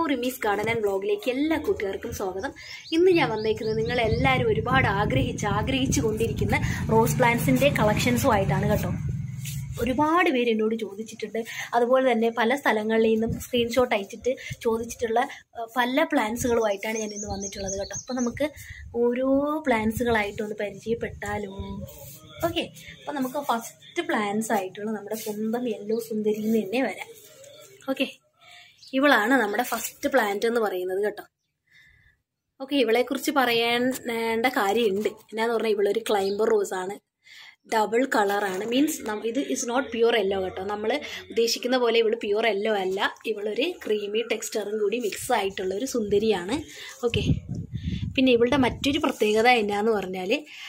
റിമീസ് garden and ബ്ലോഗിലേക്ക് എല്ലാ കൂട്ടുകാർക്കും സ്വാഗതം ഇന്ന് ഞാൻ വന്നേക്കുന്നത് നിങ്ങൾ എല്ലാവരും ഒരുപാട് ആഗ്രഹിച്ച് ആഗ്രഹിച്ചു കൊണ്ടിരിക്കുന്ന റോസ് പ്ലാന്റ്സിന്റെ കളക്ഷൻസുമായിട്ടാണ് കേട്ടോ ഒരുപാട് പേര് എന്നോട് ചോദിച്ചിട്ടുണ്ട് അതുപോലെ തന്നെ പല സ്ഥലങ്ങളിൽ നിന്നും സ്ക്രീൻഷോട്ട് അയച്ചിട്ട് ചോദിച്ചിട്ടുള്ള അഹ്, പല പ്ലാൻസുകളുമായിട്ടാണ് ഞാൻ ഇന്ന് വന്നിട്ടുള്ളത് കേട്ടോ അപ്പോൾ നമുക്ക് ഓരോ പ്ലാൻസുകളായിട്ടൊന്ന് പരിചയപ്പെട്ടാലോ ഓക്കെ അപ്പോൾ നമുക്ക് ഫസ്റ്റ് പ്ലാൻസ് ആയിട്ടുള്ള നമ്മുടെ സ്വന്തം യെല്ലോ സുന്ദരി എന്ന് തന്നെ വരാം ഓക്കെ ഇവളാണ് നമ്മുടെ ഫസ്റ്റ് പ്ലാന്റ് എന്ന് പറയുന്നത് കേട്ടോ ഓക്കെ ഇവളെക്കുറിച്ച് പറയേണ്ട കാര്യമുണ്ട് എന്നാന്ന് പറഞ്ഞാൽ ഇവളൊരു ക്ലൈംബർ റോസ് ആണ് ഡബിൾ കളറാണ് മീൻസ് ഇത് ഇസ് നോട്ട് പ്യുവർ യെല്ലോ കേട്ടോ നമ്മൾ ഉദ്ദേശിക്കുന്ന പോലെ ഇവള് പ്യുവർ യെല്ലോ അല്ല ഇവളൊരു ക്രീമി ടെക്സ്ചറും കൂടി മിക്സ് ആയിട്ടുള്ള ഒരു സുന്ദരിയാണ് ഓക്കെ പിന്നെ ഇവളുടെ മറ്റൊരു പ്രത്യേകത എന്നാന്ന് പറഞ്ഞാൽ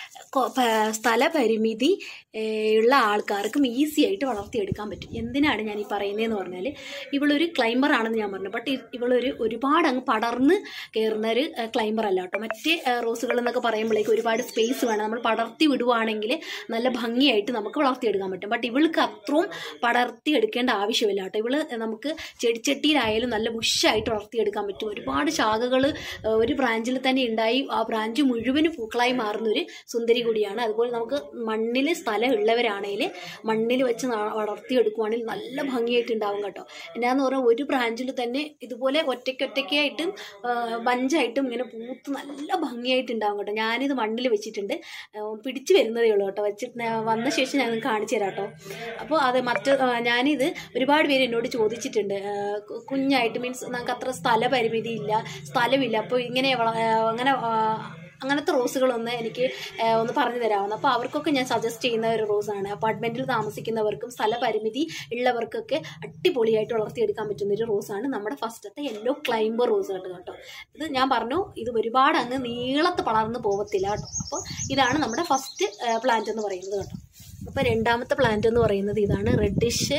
സ്ഥലപരിമിതി ഏഹ്, ഉള്ള ആൾക്കാർക്കും ഈസി ആയിട്ട് വളർത്തിയെടുക്കാൻ പറ്റും എന്തിനാണ് ഞാൻ ഈ പറയുന്നതെന്ന് പറഞ്ഞാൽ ഇവളൊരു ക്ലൈംബർ ആണെന്ന് ഞാൻ പറഞ്ഞു ബട്ട് ഇവളൊരു ഒരുപാട് അങ്ങ് പടർന്ന് കയറുന്ന ഒരു ക്ലൈംബർ അല്ല കേട്ടോ മറ്റേ റോസുകൾ എന്നൊക്കെ പറയുമ്പോഴേക്കും ഒരുപാട് സ്പേസ് വേണം നമ്മൾ പടർത്തി വിടുവാണെങ്കിൽ നല്ല ഭംഗിയായിട്ട് നമുക്ക് വളർത്തിയെടുക്കാൻ പറ്റും ബട്ട് ഇവൾക്ക് അത്രയും പടർത്തി എടുക്കേണ്ട ആവശ്യമില്ല കേട്ടോ ഇവള് നമുക്ക് ചെടിച്ചട്ടിയിലായാലും നല്ല ബുഷായിട്ട് വളർത്തിയെടുക്കാൻ പറ്റും ഒരുപാട് ശാഖകൾ ഒരു ബ്രാഞ്ചിൽ തന്നെ ഉണ്ടായി ആ ബ്രാഞ്ച് മുഴുവനും പൂക്കളായി മാറുന്ന ഒരു സുന്ദരി കൂടിയാണ് അതുപോലെ നമുക്ക് മണ്ണിൽ സ്ഥലം ഉള്ളവരാണെങ്കിൽ മണ്ണിൽ വെച്ച് ന- വളർത്തിയെടുക്കുവാണെങ്കിൽ നല്ല ഭംഗിയായിട്ട് ഉണ്ടാവും കേട്ടോ എന്നാന്ന് പറഞ്ഞാൽ ഒരു ബ്രാഞ്ചിൽ തന്നെ ഇതുപോലെ ഒറ്റയ്ക്കൊറ്റയ്ക്കായിട്ടും ബഞ്ചായിട്ടും ഇങ്ങനെ പൂത്ത് നല്ല ഭംഗിയായിട്ട് ഉണ്ടാവും കേട്ടോ ഞാനിത് മണ്ണിൽ വെച്ചിട്ടുണ്ട് ആ, പിടിച്ചു വരുന്നതേ ഉള്ളൂ കേട്ടോ വെച്ചിട്ട് ഞാൻ വന്ന ശേഷം ഞാൻ കാണിച്ചു തരാം കേട്ടോ അപ്പോൾ അത് മറ്റ് ആ, ഞാനിത് ഒരുപാട് പേര് എന്നോട് ചോദിച്ചിട്ടുണ്ട് ആ, കു- കുഞ്ഞായിട്ട് മീൻസ് നമുക്ക് അത്ര സ്ഥലപരിമിതി ഇല്ല സ്ഥലമില്ല അപ്പോൾ ഇങ്ങനെ വള- ആ, അങ്ങനെ ആ, അങ്ങനത്തെ റോസുകളൊന്ന് എനിക്ക് ആ, ഒന്ന് പറഞ്ഞു തരാവുന്ന അപ്പോൾ അവർക്കൊക്കെ ഞാൻ സജസ്റ്റ് ചെയ്യുന്ന ഒരു റോസാണ് അപ്പാർട്ട്മെന്റിൽ താമസിക്കുന്നവർക്കും സ്ഥലപരിമിതി ഉള്ളവർക്കൊക്കെ അടിപൊളിയായിട്ട് വളർത്തിയെടുക്കാൻ പറ്റുന്ന ഒരു റോസാണ് നമ്മുടെ ഫസ്റ്റത്തെ യെല്ലോ ക്ലൈംബർ റോസ് കേട്ടോ കേട്ടോ ഇത് ഞാൻ പറഞ്ഞു ഇത് ഒരുപാട് അങ്ങ് നീളത്ത് പളർന്ന് പോകത്തില്ല കേട്ടോ അപ്പോൾ ഇതാണ് നമ്മുടെ ഫസ്റ്റ് പ്ലാന്റ് എന്ന് പറയുന്നത് കേട്ടോ അപ്പോൾ രണ്ടാമത്തെ പ്ലാന്റ് എന്ന് പറയുന്നത് ഇതാണ് റെഡിഷ്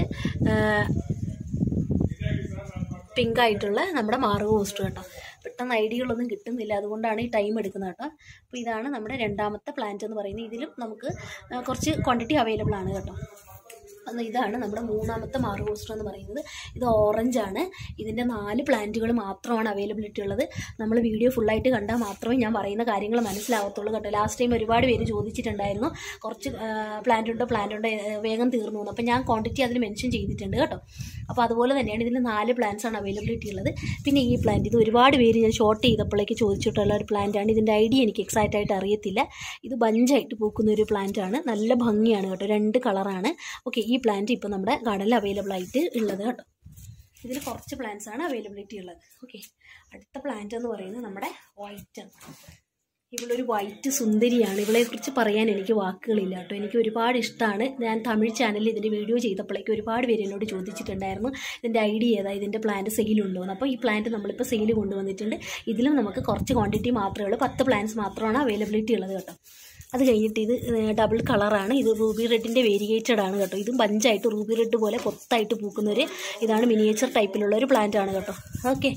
പിങ്ക് ആയിട്ടുള്ള നമ്മുടെ മാർഗോ പോസ്റ്റ് കേട്ടോ പെട്ടെന്ന് ഐഡിയകളൊന്നും കിട്ടുന്നില്ല അതുകൊണ്ടാണ് ഈ ടൈം എടുക്കുന്നത് കേട്ടോ അപ്പോൾ ഇതാണ് നമ്മുടെ രണ്ടാമത്തെ പ്ലാന്റ് എന്ന് പറയുന്നത് ഇതിലും നമുക്ക് ആ, കുറച്ച് ക്വാണ്ടിറ്റി അവൈലബിൾ ആണ് കേട്ടോ അന്ന് ഇതാണ് നമ്മുടെ മൂന്നാമത്തെ മാർഗോസ്റ്റർ എന്ന് പറയുന്നത് ഇത് ഓറഞ്ച് ആണ് ഇതിൻ്റെ നാല് പ്ലാന്റുകൾ മാത്രമാണ് അവൈലബിലിറ്റി ഉള്ളത് നമ്മൾ വീഡിയോ ഫുള്ളായിട്ട് കണ്ടാൽ മാത്രമേ ഞാൻ പറയുന്ന കാര്യങ്ങൾ മനസ്സിലാവത്തുള്ളൂ കേട്ടോ ലാസ്റ്റ് ടൈം ഒരുപാട് പേര് ചോദിച്ചിട്ടുണ്ടായിരുന്നു കുറച്ച് പ്ലാന്റ് ഉണ്ടോ പ്ലാന്റ് ഉണ്ടോ ഏഹ്, വേഗം തീർന്നു എന്ന് അപ്പോൾ ഞാൻ ക്വാണ്ടിറ്റി അതിൽ മെൻഷൻ ചെയ്തിട്ടുണ്ട് കേട്ടോ അപ്പോൾ അതുപോലെ തന്നെയാണ് ഇതിൽ നാല് പ്ലാന്റ്സ് ആണ് അവൈലബിലിറ്റി ഉള്ളത് പിന്നെ ഈ പ്ലാന്റ് ഇത് ഒരുപാട് പേര് ഞാൻ ഷോർട്ട് ചെയ്തപ്പോഴേക്ക് ചോദിച്ചിട്ടുള്ള ഒരു പ്ലാന്റ് ആണ് ഇതിൻ്റെ ഐഡിയ എനിക്ക് എക്സാക്റ്റ് ആയിട്ട് അറിയത്തില്ല ഇത് ബഞ്ചായിട്ട് പൂക്കുന്ന ഒരു പ്ലാന്റ് ആണ് നല്ല ഭംഗിയാണ് കേട്ടോ രണ്ട് കളറാണ് ഓക്കെ ഈ പ്ലാന്റ് ഇപ്പോൾ നമ്മുടെ ഗാർഡനിൽ അവൈലബിൾ ആയിട്ട് ഉള്ളത് കേട്ടോ ഇതിൽ കുറച്ച് പ്ലാന്റ്സ് ആണ് അവൈലബിലിറ്റി ഉള്ളത് ഓക്കെ അടുത്ത പ്ലാന്റ് എന്ന് പറയുന്നത് നമ്മുടെ വൈറ്റ് ആണ് ഇവളൊരു വൈറ്റ് സുന്ദരിയാണ് ഇവളെ കുറിച്ച് പറയാൻ എനിക്ക് വാക്കുകളില്ല കേട്ടോ എനിക്ക് ഒരുപാട് ഇഷ്ടമാണ് ഞാൻ തമിഴ് ചാനലിൽ ഇതിൻ്റെ വീഡിയോ ചെയ്തപ്പോഴേക്ക് ഒരുപാട് പേര് എന്നോട് ചോദിച്ചിട്ടുണ്ടായിരുന്നു ഇതിൻ്റെ ഐഡിയ ഏതാ ഇതിൻ്റെ പ്ലാന്റ് സെയിലുണ്ടോ എന്ന് അപ്പോൾ ഈ പ്ലാന്റ് നമ്മളിപ്പോൾ സെയിൽ കൊണ്ടുവന്നിട്ടുണ്ട് ഇതിലും നമുക്ക് കുറച്ച് ക്വാണ്ടിറ്റി മാത്രമേ ഉള്ളൂ പത്ത് പ്ലാന്റ്സ് മാത്രമാണ് അവൈലബിലിറ്റി ഉള്ളത് കേട്ടോ അത് കഴിഞ്ഞിട്ട് ഇത് ഡബിൾ കളറാണ് ഇത് റൂബി റെഡിൻ്റെ വേരിയേറ്റഡ് ആണ് കേട്ടോ ഇതും ബഞ്ചായിട്ട് റൂബി റെഡ് പോലെ പൊത്തായിട്ട് പൂക്കുന്ന ഒരു ഇതാണ് മിനിയേച്ചർ ടൈപ്പിലുള്ള ഒരു പ്ലാന്റ് ആണ് കേട്ടോ ഓക്കെ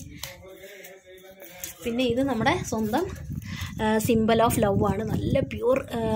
പിന്നെ ഇത് നമ്മുടെ സ്വന്തം സിമ്പൽ ഓഫ് ലവ് ആണ് നല്ല പ്യൂർ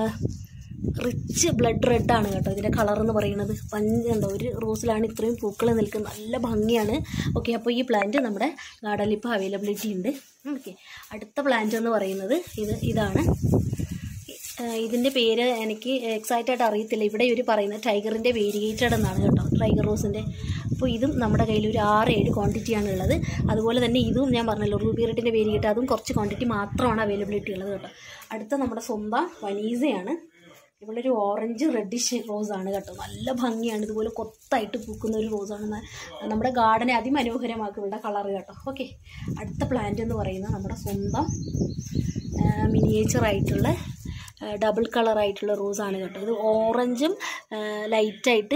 റിച്ച് ബ്ലഡ് റെഡ് ആണ് കേട്ടോ ഇതിൻ്റെ കളർ എന്ന് പറയുന്നത് പഞ്ചുണ്ടോ ഒരു റോസിലാണ് ഇത്രയും പൂക്കൾ നിൽക്കുന്നത് നല്ല ഭംഗിയാണ് ഓക്കെ അപ്പോൾ ഈ പ്ലാന്റ് നമ്മുടെ ഗാർഡനിൽ ഇപ്പോൾ അവൈലബിലിറ്റി ഉണ്ട് ഓക്കെ അടുത്ത പ്ലാന്റ് എന്ന് പറയുന്നത് ഇത് ഇതാണ് ഏഹ് ഇതിൻ്റെ പേര് എനിക്ക് എക്സാക്റ്റ് ആയിട്ട് അറിയത്തില്ല ഇവിടെ ഇവർ പറയുന്നത് ടൈഗറിൻ്റെ വേരിയേറ്റഡ് എന്നാണ് കേട്ടോ ടൈഗർ റോസിൻ്റെ അപ്പോൾ ഇതും നമ്മുടെ കയ്യിൽ ഒരു ആറ് ഏഴ് ക്വാണ്ടിറ്റിയാണ് ഉള്ളത് അതുപോലെ തന്നെ ഇതും ഞാൻ പറഞ്ഞല്ലോ റൂബി റെഡിൻ്റെ വേരിയേറ്റ് അതും കുറച്ച് ക്വാണ്ടിറ്റി മാത്രമാണ് അവൈലബിലിറ്റി ഉള്ളത് കേട്ടോ അടുത്ത നമ്മുടെ സ്വന്തം വനീസയാണ് ഇവളൊരു ഓറഞ്ച് റെഡിഷ് റോസാണ് കേട്ടോ നല്ല ഭംഗിയാണ് ഇതുപോലെ കൊത്തായിട്ട് പൂക്കുന്ന ഒരു റോസാണ് ന- നമ്മുടെ ഗാർഡനെ അതിമനോഹരമാക്കും ഇവളുടെ കളർ കേട്ടോ ഓക്കെ അടുത്ത പ്ലാന്റ് എന്ന് പറയുന്നത് നമ്മുടെ സ്വന്തം മിനിയേച്ചർ ആയിട്ടുള്ള ഡബിൾ കളർ ആയിട്ടുള്ള റോസാണ് കേട്ടോ ഇത് ഓറഞ്ചും ലൈറ്റായിട്ട്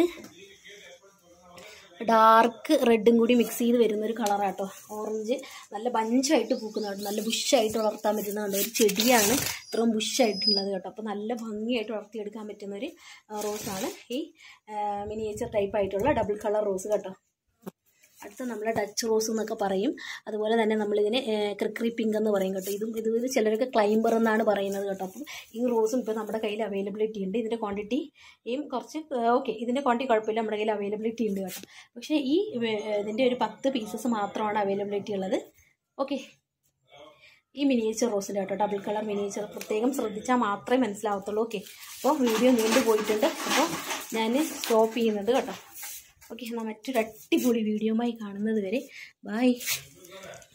ഡാർക്ക് റെഡും കൂടി മിക്സ് ചെയ്ത് വരുന്ന ഒരു കളറാട്ടോ ഓറഞ്ച് നല്ല ബഞ്ചായിട്ട് പൂക്കുന്നതാണ് നല്ല ബുഷായിട്ട് വളർത്താൻ പറ്റുന്നതാണ് ഒരു ചെടിയാണ് ഇത്രയും ബുഷായിട്ടുള്ളത് കേട്ടോ അപ്പോൾ നല്ല ഭംഗിയായിട്ട് വളർത്തിയെടുക്കാൻ പറ്റുന്ന ഒരു റോസാണ് ഈ മിനിയേച്ചർ ടൈപ്പ് ആയിട്ടുള്ള ഡബിൾ കളർ റോസ് കേട്ടോ അടുത്ത നമ്മളെ ഡച്ച് റോസ് എന്നൊക്കെ പറയും അതുപോലെ തന്നെ നമ്മളിതിന് ക്രിക്രി പിങ്ക് എന്ന് പറയും കേട്ടോ ഇതും ഇത് ഇത് ചിലരൊക്കെ ക്ലൈംബർ എന്നാണ് പറയുന്നത് കേട്ടോ അപ്പം ഈ റോസും ഇപ്പോൾ നമ്മുടെ കയ്യിൽ അവൈലബിലിറ്റി ഉണ്ട് ഇതിൻ്റെ ക്വാണ്ടിറ്റിയും കുറച്ച് ഓക്കെ ഇതിൻ്റെ ക്വാണ്ടിറ്റി കുഴപ്പമില്ല നമ്മുടെ കയ്യിൽ അവൈലബിലിറ്റി ഉണ്ട് കേട്ടോ പക്ഷേ ഈ ഏ, ഇതിൻ്റെ ഒരു പത്ത് പീസസ് മാത്രമാണ് അവൈലബിലിറ്റി ഉള്ളത് ഓക്കെ ഈ മിനിയേച്ചർ റോസിൻ്റെ കേട്ടോ ഡബിൾ കളർ മിനിയേച്ചർ പ്രത്യേകം ശ്രദ്ധിച്ചാൽ മാത്രമേ മനസ്സിലാവത്തുള്ളൂ ഓക്കെ അപ്പോൾ വീഡിയോ നീണ്ടു പോയിട്ടുണ്ട് അപ്പോൾ ഞാൻ സ്റ്റോപ്പ് ചെയ്യുന്നുണ്ട് കേട്ടോ ഓക്കെ എന്നാൽ മറ്റൊരു അടിപൊളി വീഡിയോയുമായി കാണുന്നത് വരെ ബൈ